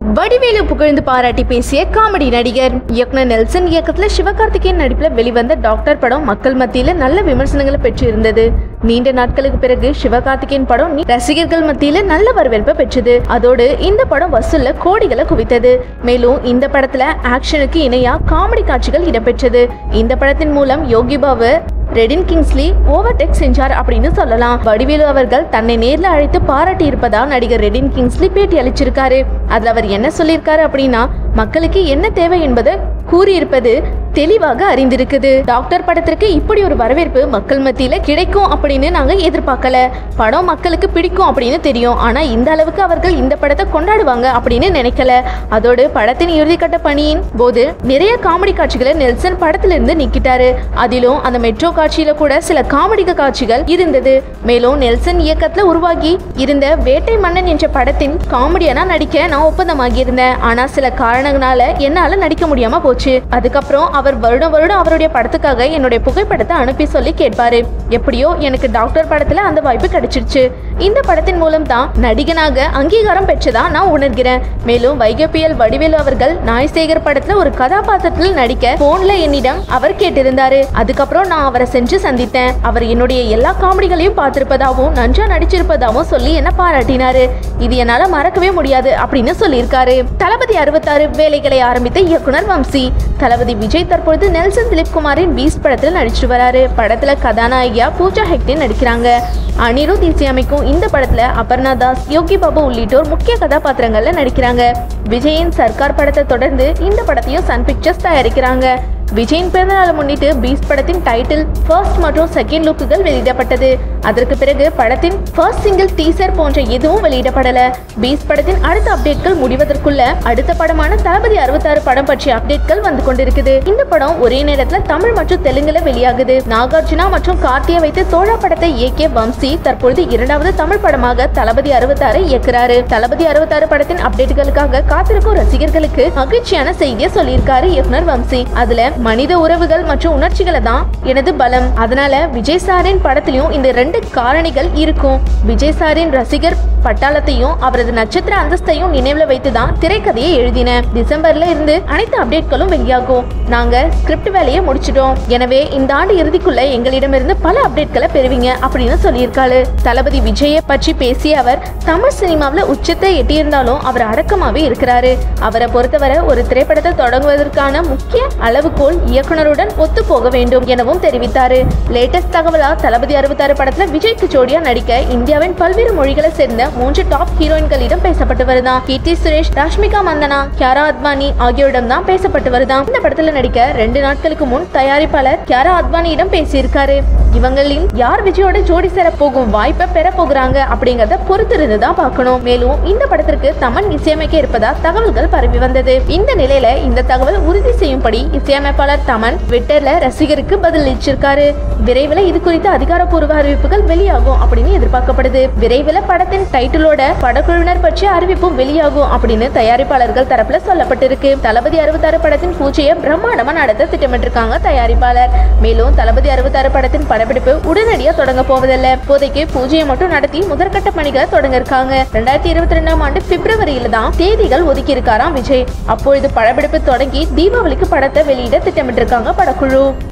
வடிவேலு புகழ்ந்து பாராட்டி பேசிய காமெடி நடிகர் இயக்குனர் நெல்சன் இயக்கத்துல சிவகார்த்திகேயன் நடிப்புல வெளிவந்த டாக்டர் படம் மக்கள் மத்தியில நல்ல விமர்சனங்களை பெற்று இருந்தது நீண்ட நாட்களுக்கு பிறகு சிவகார்த்திகேயன் படம் நி- ரசிகர்கள் மத்தியில நல்ல வரவேற்பை பெற்றது அதோடு இந்த படம் வசூல்ல கோடிகளை குவித்தது மேலும் இந்த படத்துல ஆக்ஷனுக்கு இணையா காமெடி காட்சிகள் இடம்பெற்றது இந்த படத்தின் மூலம் யோகி பாபு ரெடின் கிங்ஸ்லி ஓவர்டேக் செஞ்சார் அப்படின்னு சொல்லலாம் வடிவேலு அவர்கள் தன்னை நேர்ல அழைத்து பாராட்டி இருப்பதா நடிகர் ரெடின் கிங்ஸ்லி பேட்டி அளிச்சிருக்காரு அதுல அவர் என்ன சொல்லியிருக்காரு அப்படின்னா மக்களுக்கு என்ன தேவை என்பதை கூறியிருப்பது தெளிவாக அறிந்திருக்குது டாக்டர் படத்திற்கு இப்படி ஒரு வரவேற்பு மக்கள் மத்தியில கிடைக்கும் அப்படின்னு நாங்க எதிர்பார்க்கல படம் மக்களுக்கு பிடிக்கும் அப்படின்னு தெரியும் ஆனா இந்த அளவுக்கு அவர்கள் இந்த படத்தை கொண்டாடுவாங்க அப்படின்னு நினைக்கல அதோடு படத்தின் இறுதிக்கட்ட பணியின் போது நிறைய காமெடி காட்சிகளை நெல்சன் படத்திலிருந்து நிக்கிட்டாரு அதிலும் அந்த மெட்ரோ காட்சியில கூட சில காமெடி காட்சிகள் இருந்தது மேலும் நெல்சன் இயக்கத்துல உருவாகி இருந்த வேட்டை மன்னன் என்ற படத்தின் காமெடியனா நடிக்க நான் ஒப்பந்தமாகி இருந்தேன் ஆனா சில காரணங்களால என்னால நடிக்க முடியாம போச்சு அதுக்கப்புறம் அவர் வருடம் வருடம் அவருடைய படத்துக்காக என்னுடைய புகைப்படத்தை அனுப்பி சொல்லி கேட்பாரு எப்படியோ எனக்கு டாக்டர் படத்துல அந்த வாய்ப்பு கிடைச்சிருச்சு இந்த படத்தின் மூலம் தான் நடிகனாக அங்கீகாரம் பெற்றதா நான் உணர்கிறேன் மேலும் வைகப்பியல் வடிவேலு அவர்கள் நாய்சேகர் படத்துல ஒரு கதாபாத்திரத்தில் நடிக்க போன்ல என்னிடம் அவர் கேட்டிருந்தாரு அதுக்கப்புறம் நான் அவரை சென்று சந்தித்தேன் அவர் என்னுடைய எல்லா காமெடிகளையும் பார்த்திருப்பதாகவும் நன்றா நடிச்சிருப்பதாகவும் சொல்லி என்ன பாராட்டினாரு இது என்னால மறக்கவே முடியாது அப்படின்னு சொல்லியிருக்காரு தளபதி அறுபத்தாறு வேலைகளை ஆரம்பித்த இயக்குனர் வம்சி தளபதி விஜய் தற்பொழுது நெல்சன் திலீப் குமாரின் பீஸ்ட் படத்துல நடிச்சிட்டு வராரு படத்துல கதாநாயகியா பூஜா ஹெக்டே நடிக்கிறாங்க அனிருத் இசையமைக்கும் இந்த படத்துல அபர்ணா தாஸ் யோகி பாபு உள்ளிட்டோர் முக்கிய கதாபாத்திரங்கள்ல நடிக்கிறாங்க விஜயின் சர்க்கார் படத்தை தொடர்ந்து இந்த படத்தையும் சன் பிக்சர்ஸ் தயாரிக்கிறாங்க விஜயின் பிறந்தநாளை முன்னிட்டு பீஸ்ட் படத்தின் டைட்டில் ஃபர்ஸ்ட் மற்றும் செகண்ட் லுக்குகள் வெளியிடப்பட்டது அதற்கு பிறகு படத்தின் ஃபர்ஸ்ட் சிங்கிள் டீசர் போன்ற எதுவும் வெளியிடப்படல பீஸ்ட் படத்தின் அடுத்த அப்டேட்கள் முடிவதற்குள்ள அடுத்த படமான தளபதி அறுபத்தாறு படம் பற்றிய அப்டேட்கள் வந்து கொண்டிருக்குது இந்த படம் ஒரே நேரத்துல தமிழ் மற்றும் தெலுங்குல வெளியாகுது நாகார்ஜுனா மற்றும் கார்த்தியை வைத்து தோழா படத்தை இயக்கிய வம்சி தற்பொழுது இரண்டாவது தமிழ் படமாக தளபதி அறுபத்தாறு இயக்குறாரு தளபதி அறுபத்தாறு படத்தின் அப்டேட்டுகளுக்காக காத்திருக்கும் ரசிகர்களுக்கு மகிழ்ச்சியான செய்தியை சொல்லியிருக்காரு இயக்குனர் வம்சி அதுல மனித உறவுகள் மற்றும் உணர்ச்சிகளை தான் எனது பலம் அதனால விஜய் சாரின் படத்திலையும் இந்த ரெண்டு காரணிகள் இருக்கும் விஜய் சாரின் ரசிகர் பட்டாளத்தையும் அவரது நட்சத்திர அந்தஸ்தையும் நினைவுல வைத்து தான் திரைக்கதையை எழுதினேன் டிசம்பர்ல இருந்து அனைத்து அப்டேட்களும் வெளியாகும் நாங்க ஸ்கிரிப்ட் வேலையை முடிச்சிட்டோம் எனவே இந்த ஆண்டு இறுதிக்குள்ள எங்களிடமிருந்து பல அப்டேட்களை பெறுவீங்க அப்படின்னு சொல்லியிருக்காரு தளபதி விஜயை பற்றி பேசிய அவர் தமிழ் சினிமாவில் உச்சத்தை எட்டியிருந்தாலும் அவர் அடக்கமாவே இருக்கிறாரு அவரை பொறுத்தவரை ஒரு திரைப்படத்தை தொடங்குவதற்கான முக்கிய அளவுகோல் இயக்குனருடன் ஒத்து போக வேண்டும் எனவும் தெரிவித்தாரு லேட்டஸ்ட் தகவலா தளபதி அறுபத்தாறு படத்துல விஜய்க்கு ஜோடியா நடிக்க இந்தியாவின் பல்வேறு மொழிகளை சேர்ந்த மூன்று டாப் ஹீரோயின்களிடம் பேசப்பட்டு வருதான் கீர்த்தி சுரேஷ் ராஷ்மிகா மந்தனா கியாரா அத்வானி ஆகியோரிடம் தான் பேசப்பட்டு வருதாம் இந்த படத்துல நடிக்க ரெண்டு நாட்களுக்கு முன் தயாரிப்பாளர் கியாரா அத்வானியிடம் பேசியிருக்காரு இவங்களின் யார் விஜயோட ஜோடி சேர போகும் வாய்ப்பை பெற போகிறாங்க அப்படிங்கறத பொறுத்திருந்து தான் பார்க்கணும் மேலும் இந்த படத்திற்கு தமன் இசையமைக்க இருப்பதா தகவல்கள் பரவி வந்தது இந்த நிலையில இந்த தகவல் உறுதி செய்யும்படி இசையமைப்பாளர் தமன் ட்விட்டர்ல ரசிகருக்கு பதிலளிச்சிருக்காரு விரைவில் இது குறித்த அதிகாரப்பூர்வ அறிவிப்புகள் வெளியாகும் அப்படின்னு எதிர்பார்க்கப்படுது விரைவில் படத்தின் டைட்டிலோட படக்குழுவினர் பற்றிய அறிவிப்பும் வெளியாகும் அப்படின்னு தயாரிப்பாளர்கள் தரப்புல சொல்லப்பட்டிருக்கு தளபதி அறுபத்தாறு படத்தின் பூஜையை பிரம்மாண்டமா நடத்த திட்டமிட்டிருக்காங்க தயாரிப்பாளர் மேலும் தளபதி அறுபத்தாறு படத்தின் படப்பிடிப்பு உடனடியாக தொடங்க போவதில்லை இப்போதைக்கு பூஜையை மட்டும் நடத்தி முதற்கட்ட பணிகளை தொடங்க இருக்காங்க ரெண்டாயிரத்தி இருபத்தி ரெண்டாம் ஆண்டு பிப்ரவரியில தான் தேதிகள் ஒதுக்கி இருக்காராம் விஜய் அப்பொழுது படப்பிடிப்பு தொடங்கி தீபாவளிக்கு படத்தை வெளியிட திட்டமிட்டிருக்காங்க படக்குழு